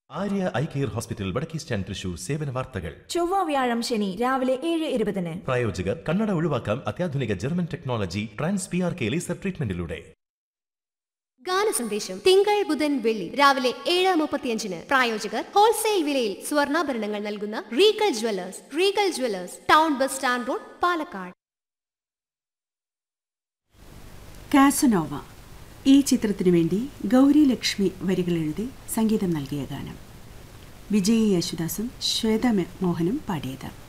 Arya eye care hospital വടക്കേ stand Thrissur സേവന വാർത്തകൾ ചൊവ്വ വ്യാഴം ശനി രാവിലെ ഏഴ് ഇരുപതിന് പ്രായോജകർ കണ്ണട ഒഴിവാക്കാം അത്യാധുനിക German technology trans P R K laser ട്രീറ്റ്മെന്റിലൂടെ ഗാന സന്ദേശം തിങ്കൾ ബുധൻ വെള്ളി രാവിലെ ഏഴ് മുപ്പത്തിയഞ്ചിന് പ്രായോജകർ ഹോൾസെയിൽ വിലയിൽ സ്വർണ്ണാഭരണങ്ങൾ നൽകുന്ന Regal jewellers Regal jewellers town bus stand road Palakkad Casanova ഈ ചിത്രത്തിനു വേണ്ടി ഗൗരി ലക്ഷ്മി വരികൾ എഴുതി സംഗീതം നൽകിയ ഗാനം വിജയ് യേശുദാസും ശ്വേത മെ- മോഹനും പാടിയത്